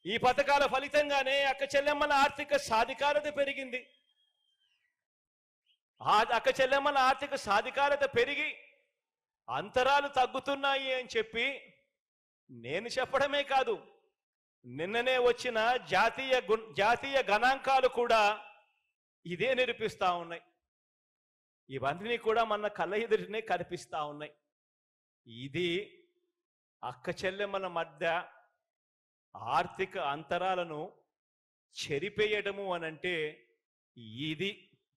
ఈ పథకాల ఫలితంగానే అక్క చెల్లెమ్మల ఆర్థిక సాధికారత పెరిగింది ఆ అక్క చెల్లెమ్మల ఆర్థిక సాధికారత పెరిగి అంతరాలు తగ్గుతున్నాయి అని చెప్పి నేను చెప్పడమే కాదు నిన్ననే వచ్చిన జాతీయ గు- జాతీయ గణాంకాలు కూడా ఇదే నిరూపిస్తా ఉన్నాయి ఇవన్నీ కూడా మన కళ్ళ ఎదుటినే కనిపిస్తా ఉన్నాయి ఇది అక్క చెల్లెమ్మల మధ్య ఆర్థిక అంతరాలను చెరిపేయడము అనంటే ఇది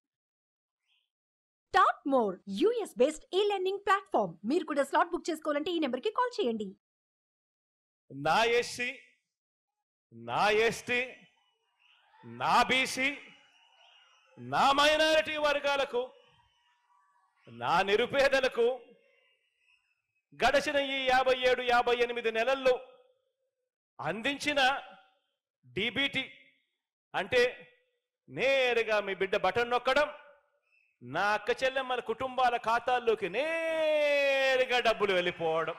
top more US based e learning platform మీరు కూడా స్లాట్ బుక్ చేసుకోవాలంటే ఈ నెంబర్ కి కాల్ చేయండి నా ఎస్సీ నా ఎస్టీ నా బీసీ నా మైనారిటీ వర్గాలకు నా నిరుపేదలకు గడిచిన ఈ యాభై ఏడు యాభై ఎనిమిది నెలల్లో అందించిన డీబీటీ అంటే నేరుగా మీ బిడ్డ బటన్ నొక్కడం నా అక్క చెల్లెమ్మల కుటుంబాల ఖాతాల్లోకి నేరుగా డబ్బులు వెళ్ళిపోవడం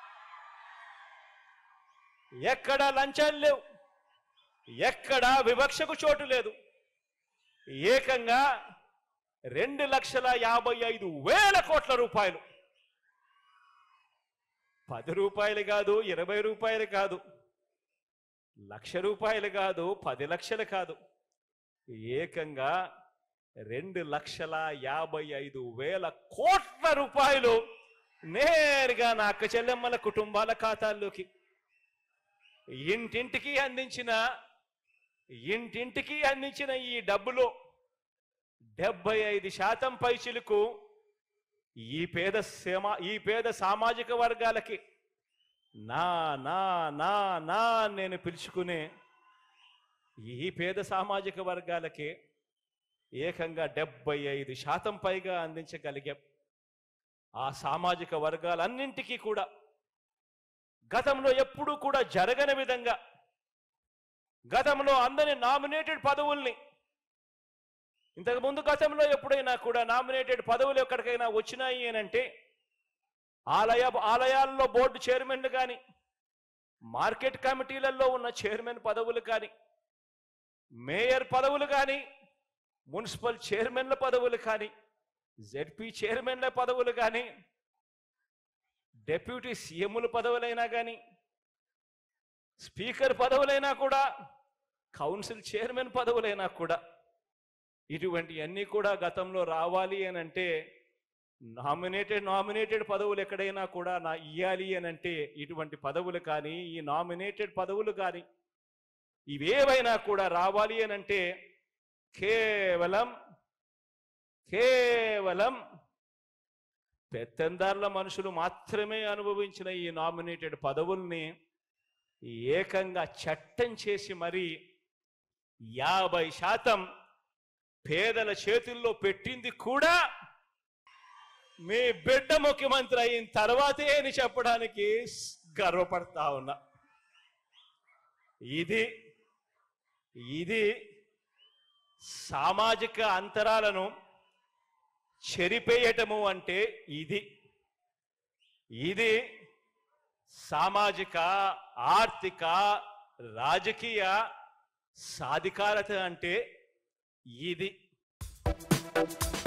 ఎక్కడా లంచాలు లేవు ఎక్కడా వివక్షకు చోటు లేదు ఏకంగా రెండు లక్షల యాభై ఐదు వేల కోట్ల రూపాయలు పది రూపాయలు కాదు ఇరవై రూపాయలు కాదు లక్ష రూపాయలు కాదు పది లక్షలు కాదు ఏకంగా రెండు లక్షల యాభై ఐదు వేల కోట్ల రూపాయలు నేరుగా నా అక్క చెల్లెమ్మల కుటుంబాల ఖాతాల్లోకి ఇంటింటికి అందించిన ఇంటింటికి అందించిన ఈ డబ్బులో డెబ్బై ఐదు శాతం పైచిలకు ఈ పేద సేమా ఈ పేద సామాజిక వర్గాలకి నా నా నా నా అని నేను పిలుచుకునే ఈ పేద సామాజిక వర్గాలకి ఏకంగా డెబ్బై ఐదు శాతం పైగా అందించగలిగాం ఆ సామాజిక వర్గాలన్నింటికీ కూడా గతంలో ఎప్పుడూ కూడా జరగని విధంగా గతంలో అందని నామినేటెడ్ పదవుల్ని ఇంతకు ముందు గతంలో ఎప్పుడైనా కూడా నామినేటెడ్ పదవులు ఎక్కడికైనా వచ్చినాయి అనంటే ఆలయ ఆలయాల్లో బోర్డు చైర్మన్లు కానీ మార్కెట్ కమిటీలలో ఉన్న చైర్మన్ పదవులు కానీ మేయర్ పదవులు కానీ మున్సిపల్ చైర్మన్ల పదవులు కానీ జెడ్పీ చైర్మన్ల పదవులు కానీ డెప్యూటీ సీఎంల పదవులైనా కానీ స్పీకర్ పదవులైనా కూడా కౌన్సిల్ చైర్మన్ పదవులైనా కూడా ఇటువంటి అన్నీ కూడా గతంలో రావాలి అని అంటే నామినేటెడ్ నామినేటెడ్ పదవులు ఎక్కడైనా కూడా నా ఇయ్యాలి అని అంటే ఇటువంటి పదవులు కానీ ఈ నామినేటెడ్ పదవులు కానీ ఇవేవైనా కూడా రావాలి అని అంటే కేవలం కేవలం పెత్తందారుల మనుషులు మాత్రమే అనుభవించిన ఈ నామినేటెడ్ పదవుల్ని ఏకంగా చట్టం చేసి మరి యాభై శాతం పేదల చేతుల్లో పెట్టింది కూడా మీ బిడ్డ ముఖ్యమంత్రి అయిన తర్వాతే అని చెప్పడానికి గర్వపడతా ఉన్నా ఇది ఇది సామాజిక అంతరాలను చెరిపేయటము అంటే ఇది ఇది సామాజిక ఆర్థిక రాజకీయ సాధికారత అంటే ఇది